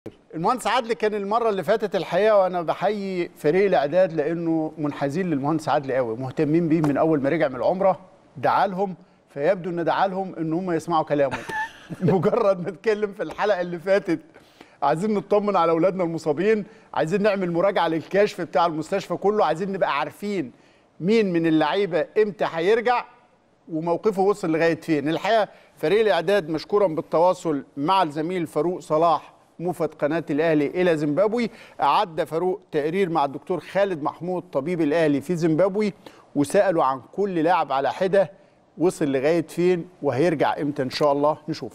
المهندس عادل كان المره اللي فاتت الحقيقه وانا بحيي فريق الاعداد لانه منحازين للمهندس عادل قوي مهتمين بيه من اول ما رجع من العمره دعا لهم فيبدو ان دعا لهم ان هم يسمعوا كلامه مجرد ما اتكلم في الحلقه اللي فاتت عايزين نطمن على اولادنا المصابين عايزين نعمل مراجعه للكشف بتاع المستشفى كله عايزين نبقى عارفين مين من اللعيبه امتى هيرجع وموقفه وصل لغايه فين الحقيقه فريق الاعداد مشكورا بالتواصل مع الزميل فاروق صلاح موفد قناه الاهلي الى زيمبابوي اعد فاروق تقرير مع الدكتور خالد محمود طبيب الاهلي في زيمبابوي وسالوا عن كل لاعب على حده وصل لغايه فين وهيرجع امتى ان شاء الله نشوفه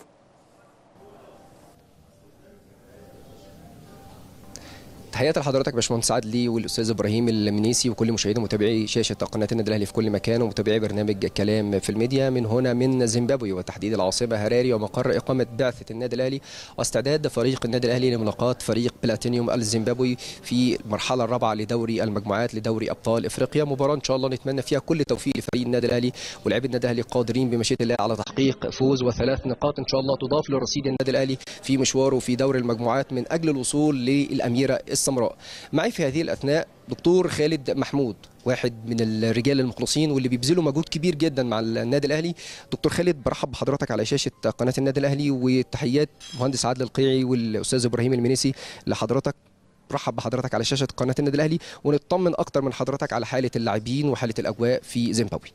تحياتي لحضرتك يا باشمهندس عدلي والاستاذ ابراهيم المنيسي وكل مشاهدي ومتابعي شاشه قناه النادي الاهلي في كل مكان ومتابعي برنامج كلام في الميديا من هنا من زيمبابوي وتحديد العاصمه هراري ومقر اقامه بعثه النادي الاهلي واستعداد فريق النادي الاهلي لملاقاه فريق بلاتينيوم الزيمبابوي في المرحله الرابعه لدوري المجموعات لدوري ابطال افريقيا مباراه ان شاء الله نتمنى فيها كل التوفيق لفريق النادي الاهلي ولاعبي النادي الاهلي قادرين بمشيئه الله على تحقيق فوز وثلاث نقاط ان شاء الله تضاف لرصيد النادي الاهلي في مشواره في دوري المجموعات من اجل الوصول للاميره السمراء معي في هذه الاثناء دكتور خالد محمود واحد من الرجال المخلصين واللي بيبذلوا مجهود كبير جدا مع النادي الاهلي دكتور خالد برحب بحضرتك على شاشه قناه النادي الاهلي وتحيات مهندس عادل القيعي والاستاذ ابراهيم المنيسي لحضرتك برحب بحضرتك على شاشه قناه النادي الاهلي ونطمن اكتر من حضرتك على حاله اللاعبين وحاله الاجواء في زيمبابوي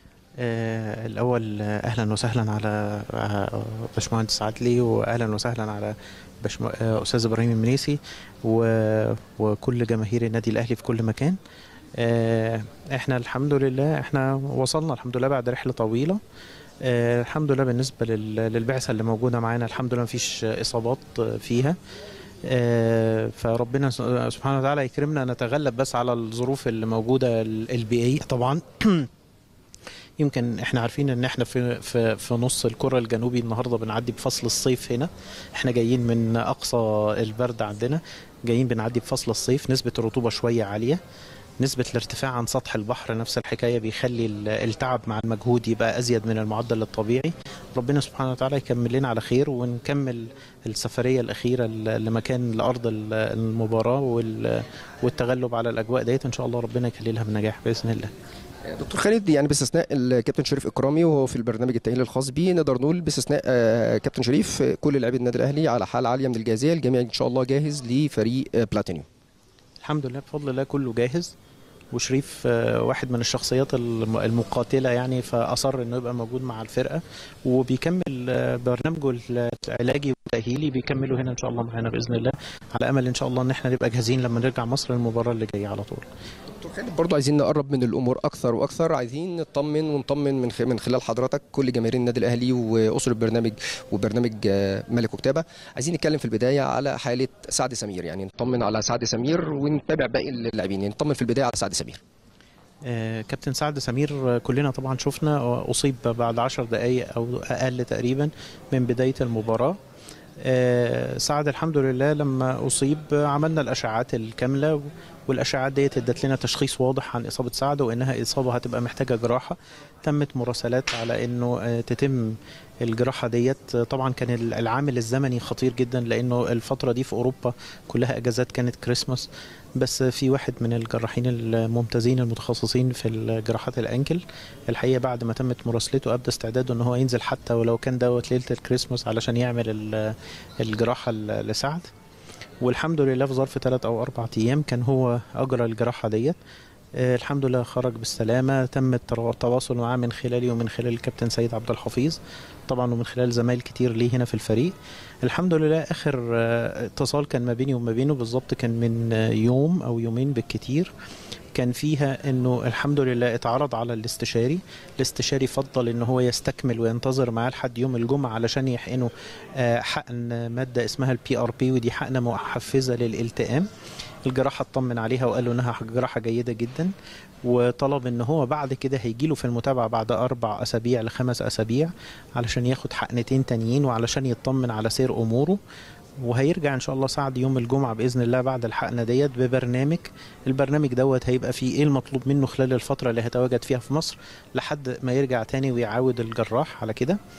آه الاول آه، اهلا وسهلا على آه، باشمهندس عدلي واهلا وسهلا على باشم... آه، استاذ ابراهيم المنيسي و... وكل جماهير النادي الاهلي في كل مكان آه، احنا الحمد لله احنا وصلنا الحمد لله بعد رحله طويله آه، الحمد لله بالنسبه لل... للبعثه اللي موجوده معانا الحمد لله مفيش اصابات فيها آه، فربنا س- سبحانه وتعالى يكرمنا نتغلب بس على الظروف اللي موجوده ال- البيئيه طبعا يمكن احنا عارفين ان احنا في في في نص الكره الجنوبي النهارده بنعدي بفصل الصيف هنا احنا جايين من اقصى البرد عندنا جايين بنعدي بفصل الصيف نسبه الرطوبه شويه عاليه نسبة الارتفاع عن سطح البحر نفس الحكاية بيخلي ال- التعب مع المجهود يبقى أزيد من المعدل الطبيعي ربنا سبحانه وتعالى يكمل لنا على خير ونكمل السفرية الأخيرة ل- لمكان لأرض ال- المباراة وال- والتغلب على الأجواء ديت إن شاء الله ربنا يكللها بنجاح بإذن الله دكتور خالد يعني باستثناء الكابتن شريف اكرامي وهو في البرنامج التاهيلي الخاص بيه نقدر نقول باستثناء آه، كابتن شريف آه، كل لاعبي النادي الاهلي على حاله عاليه من الجاهزيه الجميع ان شاء الله جاهز لفريق آه، بلاتينيوم الحمد لله بفضل الله كله جاهز وشريف آه، واحد من الشخصيات الم- المقاتلة يعني فأصر إنه يبقى موجود مع الفرقة وبيكمل آه، برنامجه العلاجي والتأهيلي بيكمله هنا إن شاء الله معانا بإذن الله على أمل إن شاء الله إن إحنا نبقى جاهزين لما نرجع مصر المباراة اللي جاية على طول. دكتور خالد برضو عايزين نقرب من الامور اكثر واكثر عايزين نطمن ونطمن من خ- من خلال حضرتك كل جماهير النادي الاهلي واسر البرنامج وبرنامج آه، ملك وكتابه عايزين نتكلم في البدايه على حاله سعد سمير يعني نطمن على سعد سمير ونتابع باقي اللاعبين يعني نطمن في البدايه على سعد سمير آه، كابتن سعد سمير آه، كلنا طبعا شفنا آه، أصيب بعد عشر دقايق أو أقل تقريبا من بداية المباراة آه، سعد الحمد لله لما أصيب آه، عملنا الأشعاعات الكاملة والأشعاعات ديت ادت لنا تشخيص واضح عن إصابة سعد وإنها إصابة هتبقى محتاجة جراحة تمت مراسلات على إنه آه، تتم الجراحة ديت آه، طبعا كان العامل الزمني خطير جدا لأنه الفترة دي في أوروبا كلها أجازات كانت كريسماس بس في واحد من الجراحين الممتازين المتخصصين في الجراحات الانكل الحقيقه بعد ما تمت مراسلته ابدى استعداده ان هو ينزل حتى ولو كان دوت ليله الكريسماس علشان يعمل ال- الجراحه ل- لسعد والحمد لله في ظرف ثلاث او اربع ايام كان هو اجرى الجراحه ديت آه، الحمد لله خرج بالسلامه تم الترا- التواصل معاه من خلالي ومن خلال الكابتن سيد عبد الحفيظ طبعا ومن خلال زمايل كتير ليه هنا في الفريق الحمد لله اخر آه، اتصال كان ما بيني وما بينه بالظبط كان من آه، يوم او يومين بالكتير كان فيها انه الحمد لله اتعرض على الاستشاري الاستشاري فضل ان هو يستكمل وينتظر معاه لحد يوم الجمعه علشان يحقنه آه، حقن ماده اسمها البي ار بي ودي حقنه محفزه للالتئام الجراحه اطمن عليها وقال له انها جراحه جيده جدا وطلب ان هو بعد كده هيجي له في المتابعه بعد اربع اسابيع لخمس اسابيع علشان ياخد حقنتين تانيين وعلشان يطمن على سير اموره وهيرجع ان شاء الله سعد يوم الجمعه باذن الله بعد الحقنه ديت ببرنامج البرنامج دوت هيبقى فيه ايه المطلوب منه خلال الفتره اللي هيتواجد فيها في مصر لحد ما يرجع تاني ويعاود الجراح على كده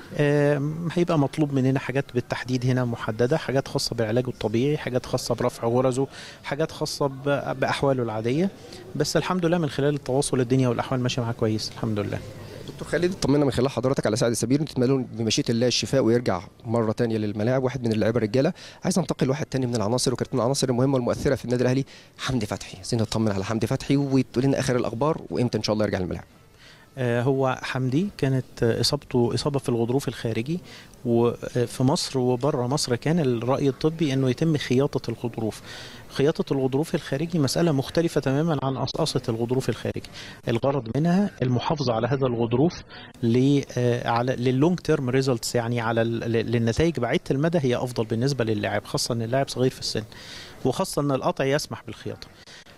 آم، هيبقى مطلوب مننا حاجات بالتحديد هنا محدده حاجات خاصه بالعلاج الطبيعي حاجات خاصه برفع غرزه حاجات خاصه ب- باحواله العاديه بس الحمد لله من خلال التواصل الدنيا والاحوال ماشيه معاه كويس الحمد لله دكتور خالد طمنا من خلال حضرتك على سعد السبيل نتمنى بمشيئه الله الشفاء ويرجع مره تانية للملاعب واحد من اللعيبه الرجاله عايز انتقل واحد تاني من العناصر وكانت من العناصر المهمه والمؤثره في النادي الاهلي حمدي فتحي عايزين نطمن على حمدي فتحي وتقول لنا اخر الاخبار وامتى ان شاء الله يرجع للملاعب آه، هو حمدي كانت آه، اصابته اصابه في الغضروف الخارجي وفي مصر وبره مصر كان الراي الطبي انه يتم خياطه الغضروف خياطه الغضروف الخارجي مساله مختلفه تماما عن قصقصه الغضروف الخارجي الغرض منها المحافظه على هذا الغضروف ل آه، على لللونج تيرم ريزلتس يعني على ال- ل- للنتائج بعيده المدى هي افضل بالنسبه للاعب خاصه ان اللاعب صغير في السن وخاصه ان القطع يسمح بالخياطه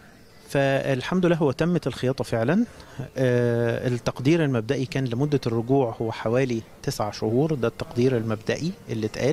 فالحمد لله هو تمت الخياطه فعلا آه، التقدير المبدئي كان لمدة الرجوع هو حوالي تسعة شهور ده التقدير المبدئي اللي اتقال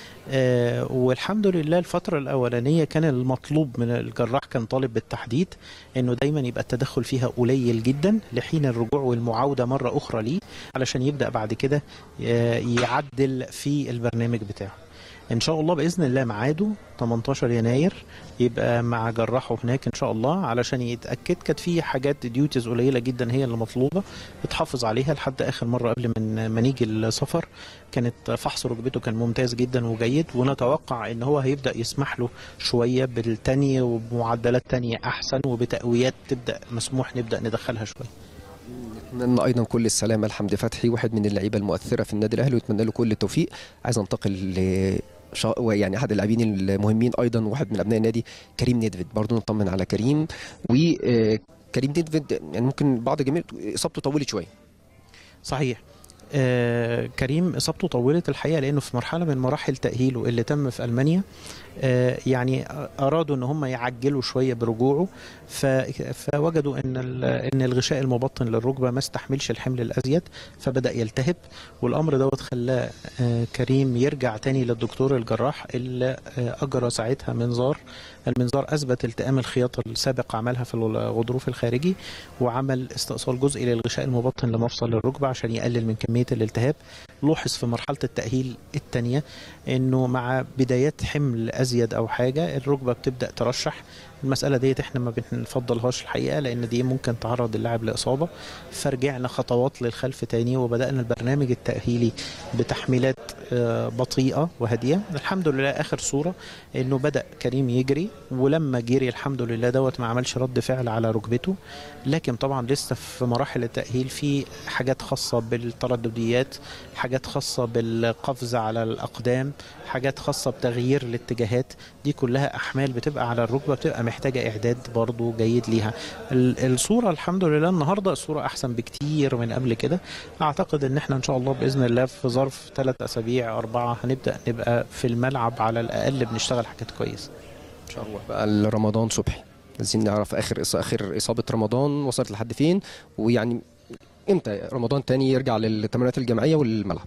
آه، والحمد لله الفترة الأولانية كان المطلوب من الجراح كان طالب بالتحديد إنه دايما يبقى التدخل فيها قليل جدا لحين الرجوع والمعاودة مرة أخرى ليه علشان يبدأ بعد كده آه، يعدل في البرنامج بتاعه ان شاء الله باذن الله ميعاده 18 يناير يبقى مع جراحه هناك ان شاء الله علشان يتاكد كانت في حاجات ديوتيز قليله جدا هي اللي مطلوبه اتحافظ عليها لحد اخر مره قبل من ما نيجي السفر كانت فحص ركبته كان ممتاز جدا وجيد ونتوقع ان هو هيبدا يسمح له شويه بالتانية وبمعدلات تانية احسن وبتقويات تبدا مسموح نبدا ندخلها شويه نتمنى ايضا كل السلامه لحمدي فتحي واحد من اللعيبه المؤثره في النادي الاهلي واتمنى له كل التوفيق عايز انتقل ل شا... يعني احد اللاعبين المهمين ايضا واحد من ابناء النادي كريم نيدفيد برضه نطمن على كريم وكريم نيدفيد يعني ممكن بعض الجماهير اصابته طولت شويه صحيح آه كريم اصابته طولت الحقيقه لانه في مرحله من مراحل تاهيله اللي تم في المانيا آه يعني ارادوا ان هم يعجلوا شويه برجوعه ف- فوجدوا ان ال- ان الغشاء المبطن للركبه ما استحملش الحمل الازيد فبدا يلتهب والامر دوت خلاه آه كريم يرجع تاني للدكتور الجراح اللي آه اجرى ساعتها منظار المنظار اثبت التئام الخياطه السابق عملها في الغضروف الخارجي وعمل استئصال جزئي للغشاء المبطن لمفصل الركبه عشان يقلل من كميه الالتهاب لوحظ في مرحله التاهيل الثانيه انه مع بدايات حمل ازيد او حاجه الركبه بتبدا ترشح المساله ديت احنا ما بنفضلهاش الحقيقه لان دي ممكن تعرض اللاعب لاصابه فرجعنا خطوات للخلف تاني وبدانا البرنامج التاهيلي بتحميلات آه، بطيئه وهاديه الحمد لله اخر صوره انه بدا كريم يجري ولما جري الحمد لله دوت ما عملش رد فعل على ركبته لكن طبعا لسه في مراحل التاهيل في حاجات خاصه بالتردديات حاجات خاصه بالقفز على الاقدام حاجات خاصه بتغيير الاتجاهات دي كلها احمال بتبقى على الركبه بتبقى محتاجه اعداد برضو جيد ليها ال- الصوره الحمد لله النهارده الصوره احسن بكتير من قبل كده اعتقد ان احنا ان شاء الله باذن الله في ظرف ثلاث اسابيع اربعه هنبدا نبقى في الملعب على الاقل بنشتغل حاجات كويسه ان شاء الله بقى لرمضان صبحي عايزين نعرف اخر إص- اخر اصابه رمضان وصلت لحد فين ويعني امتى رمضان تاني يرجع للتمرينات الجماعيه والملعب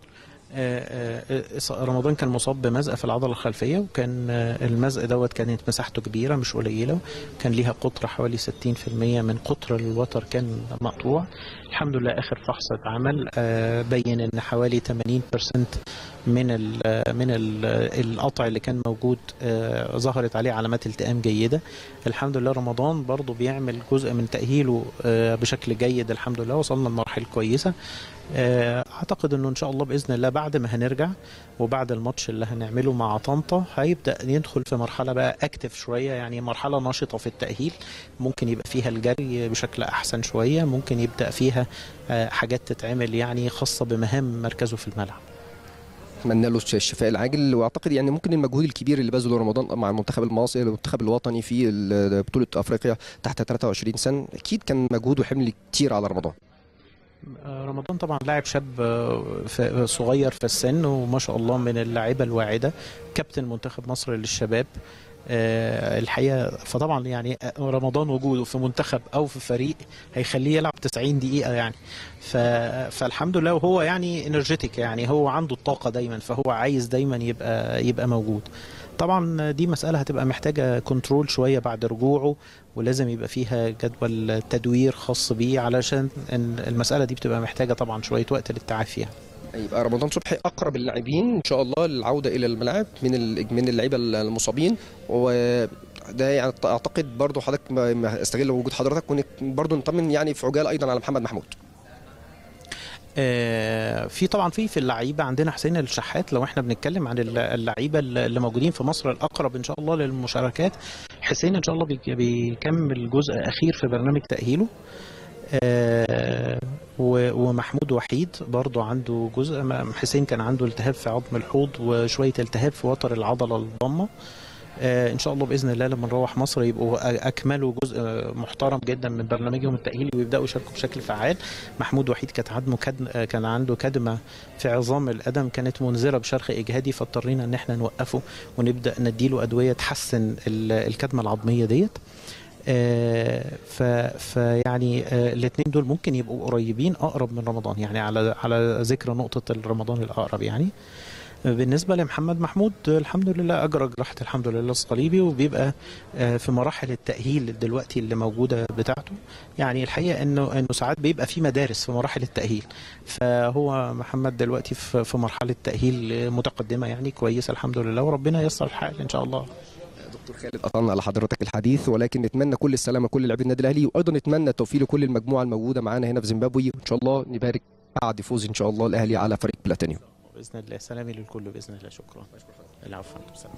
آه، آه، إص- رمضان كان مصاب بمزق في العضله الخلفيه وكان آه، المزق دوت كانت مساحته كبيره مش قليله كان ليها قطر حوالي 60% من قطر الوتر كان مقطوع الحمد لله اخر فحص اتعمل آه، بين ان حوالي 80% من ال من ال القطع اللي كان موجود آه، ظهرت عليه علامات التئام جيده الحمد لله رمضان برضو بيعمل جزء من تاهيله آه، بشكل جيد الحمد لله وصلنا لمراحل كويسه آه، اعتقد انه ان شاء الله باذن الله بعد ما هنرجع وبعد الماتش اللي هنعمله مع طنطا هيبدا يدخل في مرحله بقى اكتف شويه يعني مرحله نشطه في التاهيل ممكن يبقى فيها الجري بشكل احسن شويه ممكن يبدا فيها آه، حاجات تتعمل يعني خاصه بمهام مركزه في الملعب اتمنى له الشفاء العاجل واعتقد يعني ممكن المجهود الكبير اللي بذله رمضان مع المنتخب المصري المنتخب الوطني في ال- بطوله افريقيا تحت 23 سنه اكيد كان مجهود وحمل كتير على رمضان آه، رمضان طبعا لاعب شاب آه، في- صغير في السن وما شاء الله من اللاعيبه الواعده كابتن منتخب مصر للشباب آه، الحقيقه فطبعا يعني رمضان وجوده في منتخب او في فريق هيخليه يلعب 90 دقيقه يعني ف... فالحمد لله وهو يعني انرجيتك يعني هو عنده الطاقه دايما فهو عايز دايما يبقى يبقى موجود طبعا دي مسألة هتبقى محتاجة كنترول شوية بعد رجوعه ولازم يبقى فيها جدول تدوير خاص بيه علشان إن المسألة دي بتبقى محتاجة طبعا شوية وقت للتعافي يعني. يبقى رمضان صبحي اقرب اللاعبين ان شاء الله للعوده الى الملاعب من ال- من اللعيبه المصابين وده يعني اعتقد برضو حضرتك ما- ما استغل وجود حضرتك ونك- برضو نطمن يعني في عجاله ايضا على محمد محمود آه، في طبعا في في اللعيبه عندنا حسين الشحات لو احنا بنتكلم عن الل- اللعيبه اللي موجودين في مصر الاقرب ان شاء الله للمشاركات حسين ان شاء الله بيك- بيكمل جزء اخير في برنامج تاهيله آه، و- ومحمود وحيد برضو عنده جزء ما- حسين كان عنده التهاب في عظم الحوض وشويه التهاب في وتر العضله الضمه آه، ان شاء الله باذن الله لما نروح مصر يبقوا أ- اكملوا جزء محترم جدا من برنامجهم التاهيلي ويبداوا يشاركوا بشكل فعال محمود وحيد كانت عنده كدم آه، كان عنده كدمه في عظام القدم كانت منذره بشرخ اجهادي فاضطرينا ان احنا نوقفه ونبدا نديله ادويه تحسن ال- الكدمه العظميه ديت آه، ف فيعني الاثنين دول ممكن يبقوا قريبين اقرب من رمضان يعني على على ذكر نقطه رمضان الاقرب يعني بالنسبه لمحمد محمود الحمد لله اجرى جراحه الحمد لله الصليبي وبيبقى آه، في مراحل التاهيل دلوقتي اللي موجوده بتاعته يعني الحقيقه انه انه ساعات بيبقى في مدارس في مراحل التاهيل فهو محمد دلوقتي في في مرحله تاهيل متقدمه يعني كويسه الحمد لله وربنا ييسر الحال ان شاء الله دكتور خالد قطعنا على حضرتك الحديث ولكن نتمنى كل السلامه لكل لاعبي النادي الاهلي وايضا نتمنى التوفيق لكل المجموعه الموجوده معانا هنا في زيمبابوي وان شاء الله نبارك بعد فوز ان شاء الله الاهلي على فريق بلاتينيوم باذن الله سلامي للكل باذن الله شكرا العفو سلام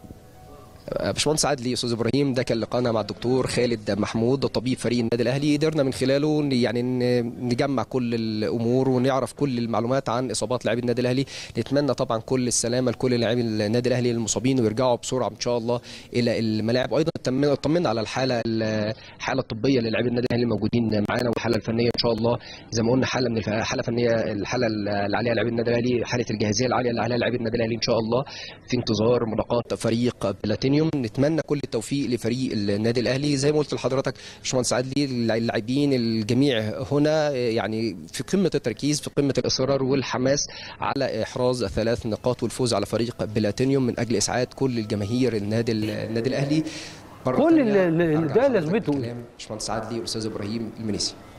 آه، باشمهندس عادلي استاذ ابراهيم ده كان لقانا مع الدكتور خالد محمود طبيب فريق النادي الاهلي قدرنا من خلاله ن- يعني ن- نجمع كل الامور ونعرف كل المعلومات عن اصابات لاعبي النادي الاهلي نتمنى طبعا كل السلامه لكل لاعبي النادي الاهلي المصابين ويرجعوا بسرعه ان شاء الله الى الملاعب وايضا اطمنا اطمنا على الحاله الحاله الطبيه للاعبي النادي الاهلي الموجودين معانا والحاله الفنيه ان شاء الله زي ما قلنا حاله من الف- حاله فنيه الحاله اللي عليها لاعبي النادي الاهلي حاله الجاهزيه العاليه اللي عليها لاعبي النادي الاهلي ان شاء الله في انتظار ملاقاه فريق بلاتينيوم نتمنى كل التوفيق لفريق النادي الاهلي زي ما قلت لحضرتك باشمهندس عدلي اللاعبين الجميع هنا يعني في قمه التركيز في قمه الاصرار والحماس على احراز ثلاث نقاط والفوز على فريق بلاتينيوم من اجل اسعاد كل الجماهير النادي النادي الاهلي مرة كل تانية اللي- اللي- أرجع ده لحضرتك لازمته. الكلام. باشمهندس عدلي والاستاذ ابراهيم المنيسي